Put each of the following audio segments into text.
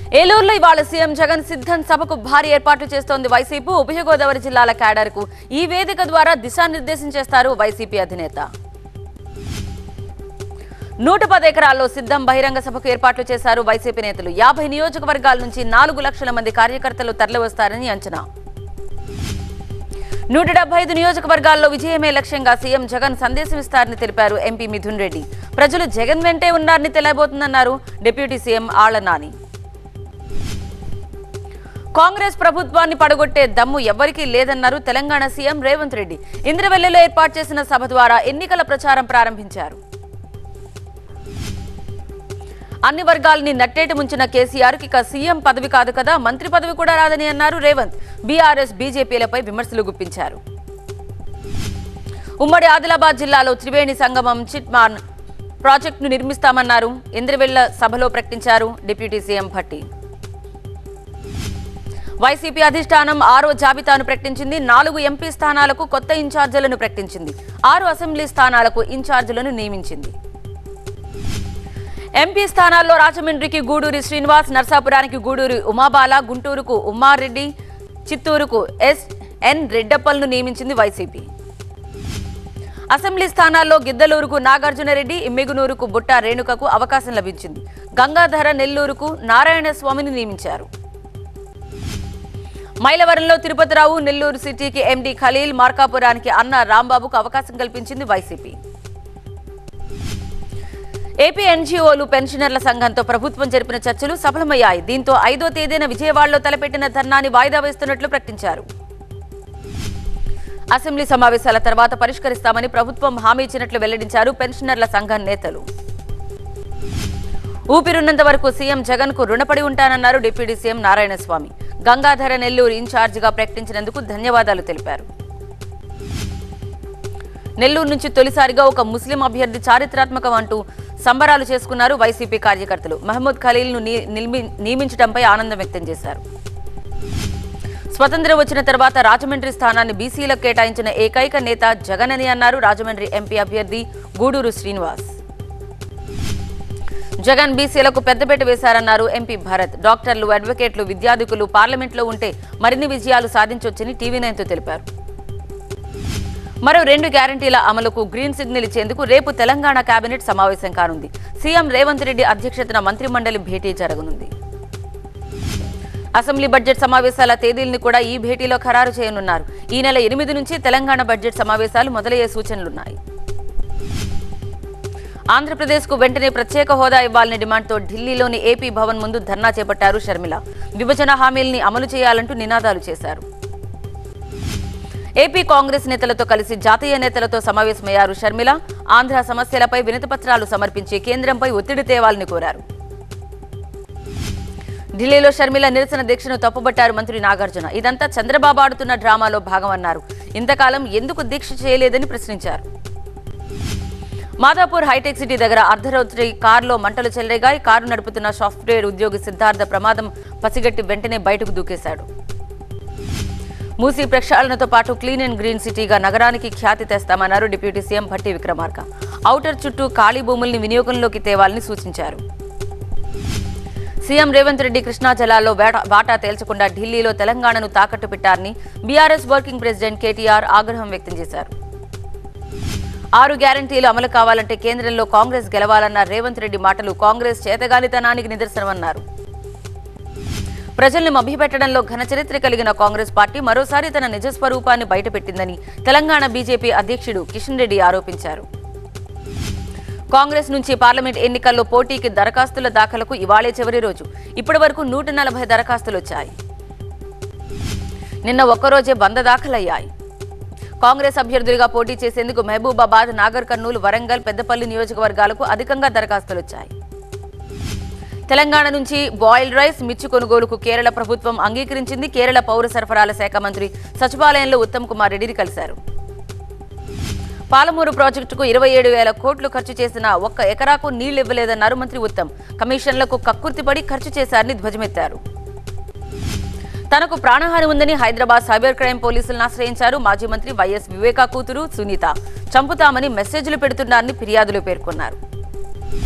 ఏలూరులో ఇవాళ సీఎం జగన్ సిద్ధం సభకు భారీ ఏర్పాట్లు చేస్తోంది వైసీపీ ఉభయ గోదావరి జిల్లాల క్యాడర్కు ఈ వేదిక ద్వారా దిశానిర్దేశం చేస్తారు వైసీపీ అధినేత నూట పది ఎకరాల్లో సిద్ధం బహిరంగ సభకు ఏర్పాట్లు చేశారు వైసీపీ నేతలు యాభై నియోజకవర్గాల నుంచి నాలుగు లక్షల మంది కార్యకర్తలు తరలివస్తారని అంచనా నూట డెబ్బై ఐదు నియోజకవర్గాల్లో విజయమే లక్ష్యంగా సీఎం జగన్ సందేశం ఇస్తారని తెలిపారు ఎంపీ మిథున్ రెడ్డి ప్రజలు జగన్ వెంటే ఉన్నారని తెలియబోతుందన్నారు డిప్యూటీ సీఎం ఆళ్ల నాని కాంగ్రెస్ ప్రభుత్వాన్ని పడగొట్టే దమ్ము ఎవ్వరికీ లేదన్నారు తెలంగాణ సీఎం రేవంత్ రెడ్డి ఇంద్రవెల్లిలో ఏర్పాటు చేసిన సభ ద్వారా ఎన్నికల ప్రచారం ప్రారంభించారు అన్ని వర్గాలని నట్టేట ముంచిన కేసీఆర్ ఇక సీఎం పదవి కాదు కదా మంత్రి పదవి కూడా రాదని అన్నారు రేవంత్ బీఆర్ఎస్ బీజేపీలపై విమర్శలు గుప్పించారు ఉమ్మడి ఆదిలాబాద్ జిల్లాలో త్రివేణి సంగమం చిట్మాన్ ప్రాజెక్టును నిర్మిస్తామన్నారు ఇంద్రవెల్ల సభలో ప్రకటించారు డిప్యూటీ సీఎం భట్టి వైసీపీ అధిష్టానం ఆరో జాబితాను ప్రకటించింది నాలుగు ఎంపీ స్థానాలకు కొత్త ఇన్ఛార్జీలను ప్రకటించింది ఆరు అసెంబ్లీ స్థానాలకు ఇన్ఛార్జీలను నియమించింది ఎంపీ స్థానాల్లో రాజమండ్రికి గూడూరి శ్రీనివాస్ నర్సాపురానికి గూడూరి ఉమాబాల గుంటూరుకు ఉమారెడ్డి చిత్తూరుకు ఎస్ ఎన్ రెడ్డప్పల్ను నియమించింది వైసీపీ అసెంబ్లీ స్థానాల్లో గిద్దలూరుకు నాగార్జునరెడ్డి ఇమ్మిగునూరుకు బుట్ట రేణుకకు అవకాశం లభించింది గంగాధర నెల్లూరుకు నారాయణ స్వామిని నియమించారు మైలవరంలో తిరుపతిరావు నెల్లూరు సిటీకి ఎండి ఖలీల్ మార్కాపురానికి అన్న రాంబాబుకు అవకాశం కల్పించింది వైసీపీ ఏపీ ఎన్జీఓలు పెన్షనర్ల సంఘంతో ప్రభుత్వం జరిపిన చర్చలు సఫలమయ్యాయి దీంతో ఐదో తేదీన విజయవాడలో తలపెట్టిన ధర్నాని వాయిదా వేస్తున్నట్లు ప్రకటించారు అసెంబ్లీ సమావేశాల తర్వాత పరిష్కరిస్తామని ప్రభుత్వం హామీ ఇచ్చినట్లు వెల్లడించారు పెన్షనర్ల సంఘం నేతలు ఊపిరున్నంత వరకు సీఎం జగన్ కు రుణపడి ఉంటానన్నారు డిప్యూటీ సీఎం నారాయణస్వామి గంగాధర నెల్లూరు ఇన్ఛార్జిగా ప్రకటించినందుకు ధన్యవాదాలు తెలిపారు నెల్లూరు నుంచి తొలిసారిగా ఒక ముస్లిం అభ్యర్థి చారిత్రాత్మకం అంటూ సంబరాలు చేసుకున్నారు వైసీపీ కార్యకర్తలు మహమ్మద్ ఖలీల్ను ని- నిల్మి- నియమించడంపై ఆనందం వ్యక్తం చేశారు స్వతంత్రం వచ్చిన తర్వాత రాజమండ్రి స్థానాన్ని బీసీలకు కేటాయించిన ఏకైక నేత జగన్ అని అన్నారు రాజమండ్రి ఎంపీ అభ్యర్థి గూడూరు శ్రీనివాస్ జగన్ బీసీలకు పెద్దపీట వేశారన్నారు ఎంపీ భరత్ డాక్టర్లు అడ్వకేట్లు విద్యార్థికులు పార్లమెంట్లో ఉంటే మరిన్ని విజయాలు సాధించొచ్చని టీవీ నైన్తో తెలిపారు మరో రెండు గ్యారంటీల అమలుకు గ్రీన్ సిగ్నల్ ఇచ్చేందుకు రేపు తెలంగాణ కేబినెట్ సమావేశం కానుంది సీఎం రేవంత్ రెడ్డి అధ్యక్షతన మంత్రిమండలి భేటీ జరగనుంది అసెంబ్లీ బడ్జెట్ సమావేశాల తేదీల్ని కూడా ఈ భేటీలో ఖరారు చేయనున్నారు ఈ నెల ఎనిమిది నుంచి తెలంగాణ బడ్జెట్ సమావేశాలు మొదలయ్యే సూచనలున్నాయి ఆంధ్రప్రదేశ్కు వెంటనే ప్రత్యేక హోదా ఇవ్వాలనే డిమాండ్తో ఢిల్లీలోని ఏపీ భవన్ ముందు ధర్నా చేపట్టారు షర్మిల విభజన హామీల్ని అమలు చేయాలంటూ నినాదాలు చేశారు ఏపీ కాంగ్రెస్ నేతలతో కలిసి జాతీయ నేతలతో సమావేశమయ్యారు షర్మిల ఆంధ్ర సమస్యలపై వినతిపత్రాలు సమర్పించి కేంద్రంపై ఒత్తిడి తేవాలని కోరారు ఢిల్లీలో షర్మిల నిరసన దీక్షను తప్పుబట్టారు మంత్రి నాగార్జున ఇదంతా చంద్రబాబు ఆడుతున్న డ్రామాలో భాగమన్నారు ఇంతకాలం ఎందుకు దీక్ష చేయలేదని ప్రశ్నించారు మాదాపూర్ హైటెక్ సిటీ దగ్గర అర్ధరాత్రి కారులో మంటలు చెలరేగాయి కారు నడుపుతున్న సాఫ్ట్వేర్ ఉద్యోగి సిద్ధార్థ ప్రమాదం పసిగట్టి వెంటనే బయటకు దూకేశాడు మూసీ ప్రక్షాళనతో పాటు క్లీన్ అండ్ గ్రీన్ సిటీగా నగరానికి ఖ్యాతి తెస్తామన్నారు deputy CM Bhatti Vikramarka outer చుట్టూ ఖాళీ భూముల్ని వినియోగంలోకి తేవాలని సూచించారు సీఎం రేవంత్ రెడ్డి కృష్ణా జలాల్లో వేట- వాటా తేల్చకుండా ఢిల్లీలో తెలంగాణను తాకట్టు పెట్టారని బీఆర్ఎస్ వర్కింగ్ ప్రెసిడెంట్ కేటీఆర్ ఆగ్రహం వ్యక్తం చేశారు ఆరు గ్యారంటీలు అమలు కావాలంటే కేంద్రంలో కాంగ్రెస్ గెలవాలన్న రేవంత్ రెడ్డి మాటలు కాంగ్రెస్ చేతగానితనానికి నిదర్శనమన్నారు ప్రజల్ని మభ్యపెట్టడంలో ఘన చరిత్ర కలిగిన కాంగ్రెస్ పార్టీ మరోసారి తన నిజ స్వరూపాన్ని బయటపెట్టిందని తెలంగాణ బీజేపీ అధ్యక్షుడు కిషన్ రెడ్డి ఆరోపించారు కాంగ్రెస్ నుంచి పార్లమెంట్ ఎన్నికల్లో పోటీకి దరఖాస్తుల దాఖలకు ఇవాళే చివరి రోజు ఇప్పటి వరకు నూట నలభై దరఖాస్తులు వచ్చాయి నిన్న ఒక్కరోజే వంద దాఖలయ్యాయి కాంగ్రెస్ అభ్యర్థులుగా పోటీ చేసేందుకు మహబూబాబాద్ నాగర్ కర్నూలు వరంగల్ పెద్దపల్లి నియోజకవర్గాలకు అధికంగా దరఖాస్తులు వచ్చాయి తెలంగాణ నుంచి బాయిల్డ్ రైస్ మిర్చి కొనుగోలుకు కేరళ ప్రభుత్వం అంగీకరించింది కేరళ పౌర సరఫరాల శాఖ మంత్రి సచివాలయంలో ఉత్తమ్ కుమార్ రెడ్డిని కలిశారు పాలమూరు ప్రాజెక్టుకు ఇరవై ఏడు వేల కోట్లు ఖర్చు చేసిన ఒక్క ఎకరాకు నీళ్లు ఇవ్వలేదన్నారు మంత్రి ఉత్తమ్ కమిషన్లకు కక్కుర్తిపడి ఖర్చు చేశారని ధ్వజమెత్తారు తనకు ప్రాణహాని ఉందని హైదరాబాద్ సైబర్ క్రైమ్ పోలీసులను ఆశ్రయించారు మాజీ మంత్రి వైఎస్ వివేకా కూతురు సునీత చంపుతామని మెసేజ్లు పెడుతున్నారని ఫిర్యాదులు పేర్కొన్నారు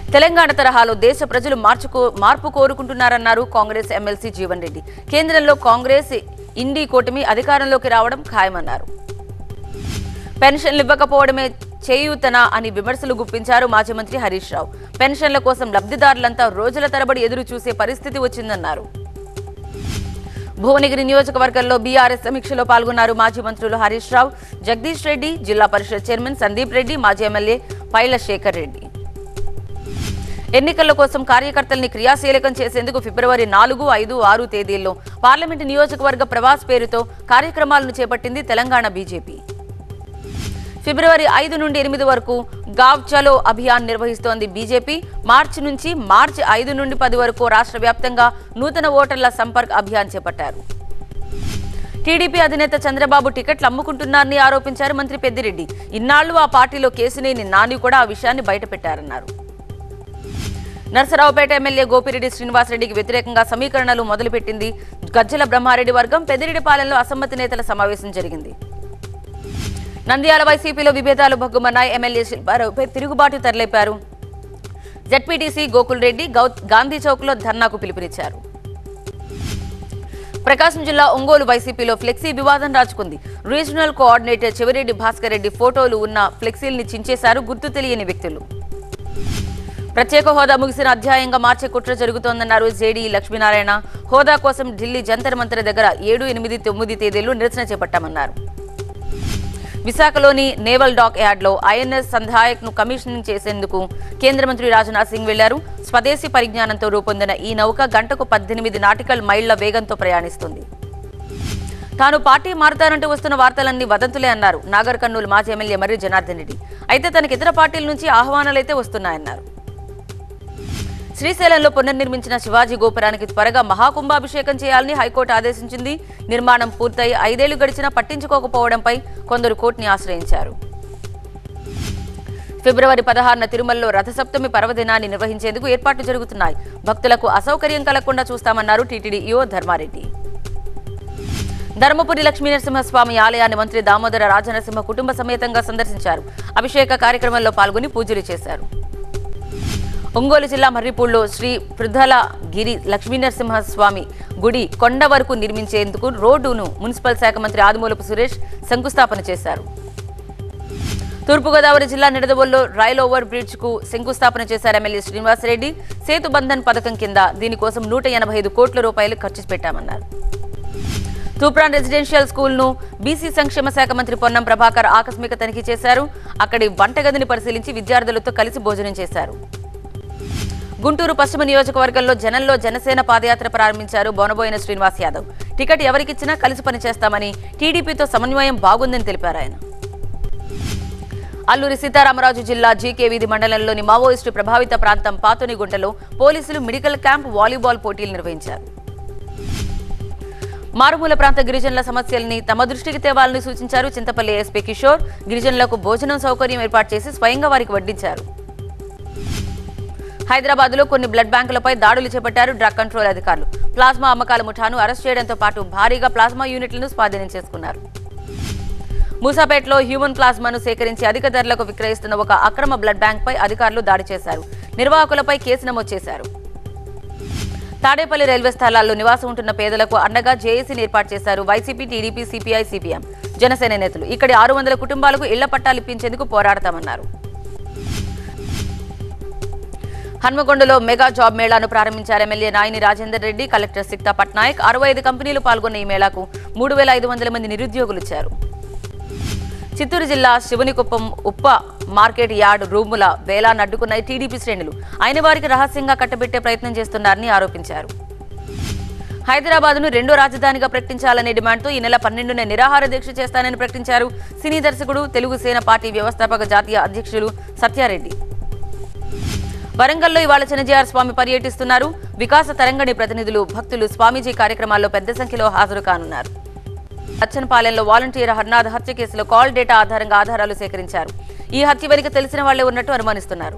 తెలంగాణ తరహాలో దేశ ప్రజలు మార్చుకో మార్పు కోరుకుంటున్నారన్నారు కాంగ్రెస్ ఎమ్మెల్సీ జీవన్ రెడ్డి కేంద్రంలో కాంగ్రెస్ ఇండి కూటమి అధికారంలోకి రావడం ఖాయమన్నారు పెన్షన్లు ఇవ్వకపోవడమే చేయూతన అని విమర్శలు గుప్పించారు మాజీ మంత్రి హరీష్ రావు పెన్షన్ల కోసం లబ్ధిదారులంతా రోజుల తరబడి ఎదురు చూసే పరిస్థితి వచ్చిందన్నారు భువనగిరి నియోజకవర్గంలో బీఆర్ఎస్ సమీక్షలో పాల్గొన్నారు మాజీ మంత్రులు హరీష్ రావు జగదీష్ రెడ్డి జిల్లా పరిషత్ చైర్మన్ సందీప్ రెడ్డి మాజీ ఎమ్మెల్యే పైల శేఖర్ రెడ్డి ఎన్నికల కోసం కార్యకర్తల్ని క్రియాశీలకం చేసేందుకు ఫిబ్రవరి నాలుగు ఐదు ఆరు తేదీల్లో పార్లమెంటు నియోజకవర్గ ప్రవాస్ పేరుతో కార్యక్రమాలను చేపట్టింది తెలంగాణ బీజేపీ ఫిబ్రవరి ఐదు నుండి ఎనిమిది వరకు గావ్ చలో అభియాన్ నిర్వహిస్తోంది బీజేపీ మార్చి నుంచి మార్చి ఐదు నుండి పది వరకు రాష్ట్ర వ్యాప్తంగా నూతన ఓటర్ల సంపర్క్ అభియాన్ చేపట్టారు టీడీపీ అధినేత చంద్రబాబు టికెట్లు అమ్ముకుంటున్నారని ఆరోపించారు మంత్రి పెద్దిరెడ్డి ఇన్నాళ్లు ఆ పార్టీలో కేసునేని నాని కూడా ఆ విషయాన్ని బయటపెట్టారన్నారు నర్సరావుపేట ఎమ్మెల్యే గోపిరెడ్డి శ్రీనివాసరెడ్డికి వ్యతిరేకంగా సమీకరణలు మొదలుపెట్టింది గజ్జల బ్రహ్మారెడ్డి వర్గం పెద్దిరెడ్డిపాలెంలో అసమ్మతి నేతల సమావేశం జరిగింది నంద్యాల వైసీపీలో విభేదాలు భగ్గుమన్నాయి ఎమ్మెల్యే శిల్పారావుపై తిరుగుబాటు తరలిపారు జడ్పీటీసీ గోకుల్ రెడ్డి గౌ- గాంధీ చౌక్లో ధర్నాకు పిలుపునిచ్చారు ప్రకాశం జిల్లా ఒంగోలు వైసీపీలో ఫ్లెక్సీ వివాదం రాచుకుంది రీజనల్ కోఆర్డినేటర్ చెవిరెడ్డి భాస్కర్ రెడ్డి ఫోటోలు ఉన్న ఫ్లెక్సీల్ని చించేశారు గుర్తు తెలియని వ్యక్తులు ప్రత్యేక హోదా ముగిసిన అధ్యాయంగా మార్చే కుట్ర జరుగుతోందన్నారు జేడీ లక్ష్మీనారాయణ హోదా కోసం ఢిల్లీ జంతర్ మంతర్ దగ్గర ఏడు ఎనిమిది తొమ్మిది తేదీలు నిరసన చేపట్టామన్నారు విశాఖలోని నేవల్ డాక్ యార్డ్లో ఐఎన్ఎస్ సంధాయక్ ను కమిషనింగ్ చేసేందుకు కేంద్ర మంత్రి రాజ్నాథ్ సింగ్ వెళ్లారు స్వదేశీ పరిజ్ఞానంతో రూపొందిన ఈ నౌక గంటకు పద్దెనిమిది నాటికల్ మైళ్ల వేగంతో ప్రయాణిస్తుంది తాను పార్టీ మారుతానంటూ వస్తున్న వార్తలన్నీ వదంతులే అన్నారు నాగర్ కర్నూలు మాజీ ఎమ్మెల్యే మర్రి జనార్దన్ రెడ్డి అయితే తనకి ఇతర పార్టీల నుంచి ఆహ్వానాలైతే వస్తున్నాయన్నారు శ్రీశైలంలో పునర్నిర్మించిన శివాజీ గోపురానికి త్వరగా మహాకుంభాభిషేకం చేయాలని హైకోర్టు ఆదేశించింది నిర్మాణం పూర్తయి ఐదేళ్లు గడిచినా పట్టించుకోకపోవడంపై కొందరు కోర్టుని ఆశ్రయించారు ఫిబ్రవరి పదహారున తిరుమలలో రథసప్తమి పర్వదినాన్ని నిర్వహించేందుకు ఏర్పాట్లు జరుగుతున్నాయి భక్తులకు అసౌకర్యం కలగకుండా చూస్తామన్నారు టీటీడీ ఈఓ ధర్మారెడ్డి ధర్మపురి లక్ష్మీ నరసింహస్వామి ఆలయాన్ని మంత్రి దామోదర రాజనరసింహ కుటుంబ సమేతంగా సందర్శించారు అభిషేక కార్యక్రమంలో పాల్గొని పూజలు చేశారు ఒంగోలు జిల్లా మర్రిపూడిలో శ్రీ పృథల గిరి లక్ష్మీనరసింహస్వామి గుడి కొండ వరకు నిర్మించేందుకు రోడ్డును మున్సిపల్ శాఖ మంత్రి ఆదిమూలపు సురేష్ శంకుస్థాపన చేశారు తూర్పుగోదావరి జిల్లా నిడదవోల్లో రైల్ ఓవర్ బ్రిడ్జ్ కు శంకుస్థాపన చేశారు ఎమ్మెల్యే శ్రీనివాసరెడ్డి సేతు బంధన్ పథకం కింద దీనికోసం నూట ఎనభై ఐదు కోట్ల రూపాయలు ఖర్చు పెట్టామన్నారు తూప్రాన్ రెసిడెన్షియల్ స్కూల్ ను బీసీ సంక్షేమ శాఖ మంత్రి పొన్నం ప్రభాకర్ ఆకస్మిక తనిఖీ చేశారు అక్కడి వంటగదిని పరిశీలించి విద్యార్థులతో కలిసి భోజనం చేశారు గుంటూరు పశ్చిమ నియోజకవర్గంలో జనంలో జనసేన పాదయాత్ర ప్రారంభించారు బోనబోయిన శ్రీనివాస్ యాదవ్ టికెట్ ఎవరికిచ్చినా కలిసి పనిచేస్తామని టీడీపీతో సమన్వయం బాగుందని తెలిపారు ఆయన అల్లూరి సీతారామరాజు జిల్లా జీకే వీధి మండలంలోని మావోయిస్టు ప్రభావిత ప్రాంతం పాతునిగుంటలో పోలీసులు మెడికల్ క్యాంప్ వాలీబాల్ పోటీలు నిర్వహించారు మారుమూల ప్రాంత గిరిజనుల సమస్యల్ని తమ దృష్టికి తేవాలని సూచించారు చింతపల్లి ఎస్పీ కిషోర్ గిరిజనులకు భోజనం సౌకర్యం ఏర్పాటు చేసి స్వయంగా వారికి వడ్డించారు హైదరాబాద్ లో కొన్ని బ్లడ్ బ్యాంకులపై దాడులు చేపట్టారు డ్రగ్ కంట్రోల్ అధికారులు ప్లాస్మా అమ్మకాల ముఠాను అరెస్ట్ చేయడంతో పాటు భారీగా ప్లాస్మా యూనిట్లను స్వాధీనం చేసుకున్నారు మూసాపేటలో హ్యూమన్ ప్లాస్మాను సేకరించి అధిక ధరలకు విక్రయిస్తున్న ఒక అక్రమ బ్లడ్ బ్యాంక్ పై అధికారులు దాడి చేశారు నిర్వాహకులపై కేసు నమోదు చేశారు తాడేపల్లి రైల్వే స్థలాల్లో నివాసం ఉంటున్న పేదలకు అండగా జేఏసీని ఏర్పాటు చేశారు YCP TDP CPI CPM Janasena నేతలు ఇక్కడి ఆరు వందల కుటుంబాలకు ఇళ్ల పట్టాలు ఇప్పించేందుకు పోరాడతామన్నారు హన్మకొండలో మెగా జాబ్ మేళాను ప్రారంభించారు ఎమ్మెల్యే నాయని రాజేందర్ రెడ్డి కలెక్టర్ సిక్తా పట్నాయక్ అరవై ఐదు కంపెనీలు పాల్గొన్న ఈ మేళాకు మూడు వేల ఐదు వందల మంది నిరుద్యోగులు ఇచ్చారు చిత్తూరు జిల్లా శివునికుప్పం ఉప్ప మార్కెట్ యార్డ్ రూముల వేలాన్ని అడ్డుకున్న టీడీపీ శ్రేణులు ఆయన వారికి రహస్యంగా కట్టబెట్టే ప్రయత్నం చేస్తున్నారని ఆరోపించారు హైదరాబాద్ను రెండో రాజధానిగా ప్రకటించాలనే డిమాండ్తో ఈ నెల పన్నెండున నిరాహార దీక్ష చేస్తానని ప్రకటించారు సినీ దర్శకుడు తెలుగు సేన పార్టీ వ్యవస్థాపక జాతీయ అధ్యక్షులు సత్యారెడ్డి వరంగల్లో ఇవాళ చిన్నజీఆర్ స్వామి పర్యటిస్తున్నారు వికాస తరంగణి ప్రతినిధులు భక్తులు స్వామీజీ కార్యక్రమాల్లో పెద్ద సంఖ్యలో హాజరు కానున్నారు అచ్చనపాలెంలో వాలంటీర్ హర్నాథ్ హత్య కేసులో కాల్ డేటా ఆధారంగా ఆధారాలు సేకరించారు ఈ హత్య వెనుక తెలిసిన వాళ్లే ఉన్నట్టు అనుమానిస్తున్నారు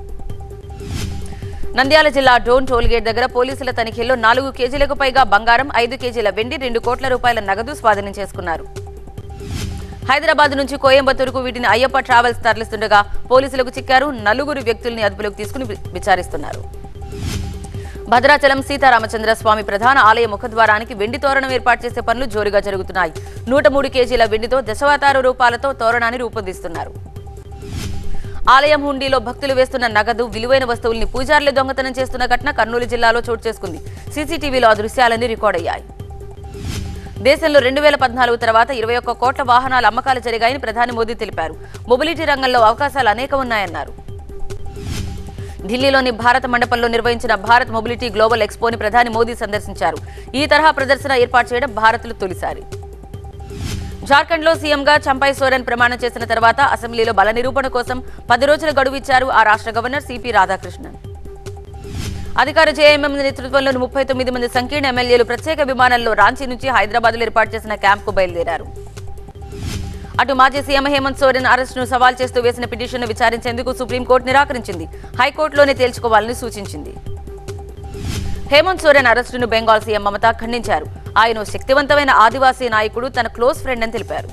నంద్యాల జిల్లా డోన్ టోల్గేట్ దగ్గర పోలీసుల తనిఖీల్లో నాలుగు కేజీలకు పైగా బంగారం ఐదు కేజీల వెండి రెండు కోట్ల రూపాయల నగదు స్వాధీనం చేసుకున్నారు హైదరాబాద్ నుంచి కోయంబత్తూరుకు వీటిని అయ్యప్ప ట్రావెల్స్ తరలిస్తుండగా పోలీసులకు చిక్కారు నలుగురు వ్యక్తుల్ని అదుపులోకి తీసుకుని వి- విచారిస్తున్నారు భద్రాచలం సీతారామచంద్ర స్వామి ప్రధాన ఆలయ ముఖద్వారానికి వెండి తోరణం ఏర్పాటు చేసే పనులు జోరుగా జరుగుతున్నాయి నూట మూడు కేజీల వెండితో దశావతార రూపాలతో తోరణాన్ని రూపొందిస్తున్నారు ఆలయం హుండీలో భక్తులు వేస్తున్న నగదు విలువైన వస్తువుల్ని పూజారులు దొంగతనం చేస్తున్న ఘటన కర్నూలు జిల్లాలో చోటు చేసుకుంది సీసీటీవీలో ఆ దృశ్యాలన్నీ రికార్డ్ అయ్యాయి దేశంలో రెండు వేల పద్నాలుగు తర్వాత ఇరవై ఒక్క కోట్ల వాహనాల అమ్మకాలు జరిగాయని ప్రధాని మోదీ తెలిపారు మొబిలిటీ రంగంలో అవకాశాలు అనేకం ఉన్నాయన్నారు ఢిల్లీలోని భారత మండపంలో నిర్వహించిన భారత్ మొబిలిటీ గ్లోబల్ ఎక్స్పోని ప్రధాని మోదీ సందర్శించారు ఈ తరహా ప్రదర్శన ఏర్పాటు చేయడం భారత్లో తొలిసారి జార్ఖండ్లో సీఎంగా చంపై సోరెన్ ప్రమాణం చేసిన తర్వాత అసెంబ్లీలో బల నిరూపణ కోసం పది రోజుల గడువు ఇచ్చారు ఆ రాష్ట్ర గవర్నర్ సిపి రాధాకృష్ణన్ అధికార జేఎంఎం నేతృత్వంలోని ముప్పై తొమ్మిది మంది సంకీర్ణ ఎమ్మెల్యేలు ప్రత్యేక విమానంలో రాంచీ నుంచి హైదరాబాద్లో ఏర్పాటు చేసిన క్యాంప్కు బయలుదేరారు అటు మాజీ సీఎం హేమంత్ సోరెన్ అరెస్టును సవాల్ చేస్తూ వేసిన పిటిషన్ను విచారించేందుకు సుప్రీంకోర్టు నిరాకరించింది హైకోర్టులోనే తేల్చుకోవాలని సూచించింది హేమంత్ సోరెన్ అరెస్టును బెంగాల్ సీఎం మమత ఖండించారు ఆయన ఓ శక్తివంతమైన ఆదివాసీ నాయకుడు తన క్లోజ్ ఫ్రెండ్ అని తెలిపారు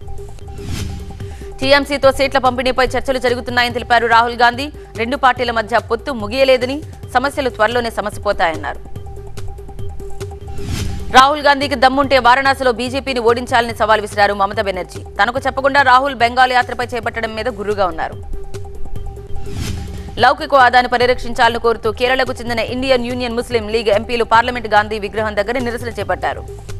టీఎంసీతో సీట్ల పంపిణీపై చర్చలు జరుగుతున్నాయని తెలిపారు రాహుల్ గాంధీ రెండు పార్టీల మధ్య పొత్తు ముగియలేదని సమస్యలు త్వరలోనే సమసిపోతాయన్నారు రాహుల్ గాంధీకి దమ్ముంటే వారణాసిలో బీజేపీని ఓడించాలని సవాల్ విసిరారు మమతా బెనర్జీ తనకు చెప్పకుండా రాహుల్ బెంగాల్ యాత్రపై చేపట్టడం మీద గుర్రుగా ఉన్నారు లౌకికవాదాన్ని పరిరక్షించాలని కోరుతూ కేరళకు చెందిన ఇండియన్ యూనియన్ ముస్లిం లీగ్ ఎంపీలు పార్లమెంట్ గాంధీ విగ్రహం దగ్గర నిరసన చేపట్టారు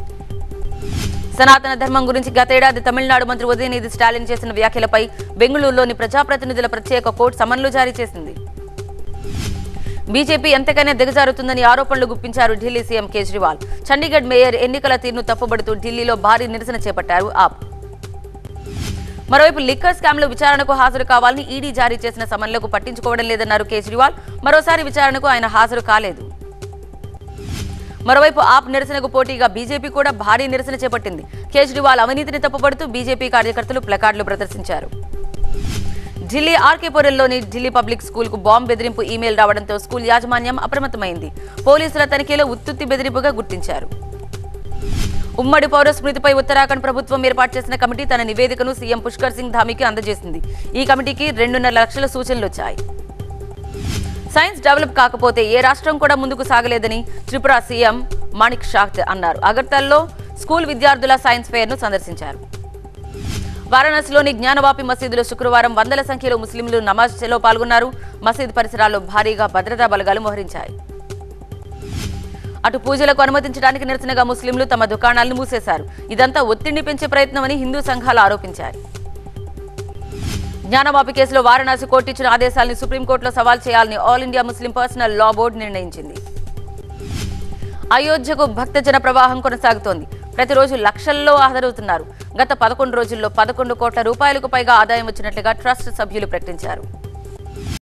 సనాతన ధర్మం గురించి గతేడాది తమిళనాడు మంత్రి ఉదయనిధి స్టాలిన్ చేసిన వ్యాఖ్యలపై బెంగళూరులోని ప్రజాప్రతినిధుల ప్రత్యేక కోర్టు సమన్లు జారీ చేసింది బీజేపీ ఎంతకైనా దిగజారుతుందని ఆరోపణలు గుప్పించారు ఢిల్లీ సీఎం కేజ్రీవాల్ చండీగఢ్ మేయర్ ఎన్నికల తీరును తప్పుబడుతూ ఢిల్లీలో భారీ నిరసన చేపట్టారు ఆప్ మరోవైపు లిక్కర్ స్కామ్లో విచారణకు హాజరు కావాలని ఈడీ జారీ చేసిన సమన్లకు పట్టించుకోవడం లేదన్నారు కేజ్రీవాల్ మరోసారి విచారణకు ఆయన హాజరు కాలేదు మరోవైపు ఆప్ నిరసనకు పోటీగా బీజేపీ కూడా భారీ నిరసన చేపట్టింది కేజ్రీవాల్ అవినీతిని తప్పుపడుతూ బీజేపీ కార్యకర్తలు ప్లకార్డులు ప్రదర్శించారు ఢిల్లీ ఆర్కేపురంలోని ఢిల్లీ పబ్లిక్ స్కూల్ కు బాంబు బెదిరింపు ఈమెయిల్ రావడంతో స్కూల్ యాజమాన్యం అప్రమత్తమైంది పోలీసుల తనిఖీలో ఉత్తుత్తి బెదిరింపుగా గుర్తించారు ఉమ్మడి పౌర స్మృతిపై ఉత్తరాఖండ్ ప్రభుత్వం ఏర్పాటు చేసిన కమిటీ తన నివేదికను సీఎం పుష్కర్ సింగ్ ధామికి అందజేసింది ఈ కమిటీకి రెండున్నర లక్షల సూచనలు వచ్చాయి సైన్స్ డెవలప్ కాకపోతే ఏ రాష్ట్రం కూడా ముందుకు సాగలేదని త్రిపుర సీఎం మాణిక్ షాహ్ అన్నారు అగర్తల్లో స్కూల్ విద్యార్థుల సైన్స్ ఫెయిర్ ను సందర్శించారు వారణాసిలోని జ్ఞానవాపి మసీదులో శుక్రవారం వందల సంఖ్యలో ముస్లింలు నమాజ్లో పాల్గొన్నారు మసీద్ పరిసరాల్లో భారీగా భద్రతా బలగాలు మోహరించాయి అటు పూజలకు అనుమతించడానికి నిరసనగా ముస్లింలు తమ దుకాణాలను మూసేశారు ఇదంతా ఒత్తిడిని పెంచే ప్రయత్నమని హిందూ సంఘాలు ఆరోపించాయి జ్ఞానవాపి కేసులో వారణాసి కోర్టు ఇచ్చిన ఆదేశాలను సుప్రీంకోర్టులో సవాల్ చేయాలని all India Muslim personal law board నిర్ణయించింది అయోధ్యకు భక్తజన ప్రవాహం కొనసాగుతోంది ప్రతిరోజు లక్షల్లో హాజరవుతున్నారు గత పదకొండు రోజుల్లో పదకొండు కోట్ల రూపాయలకు పైగా ఆదాయం వచ్చినట్లుగా ట్రస్ట్ సభ్యులు ప్రకటించారు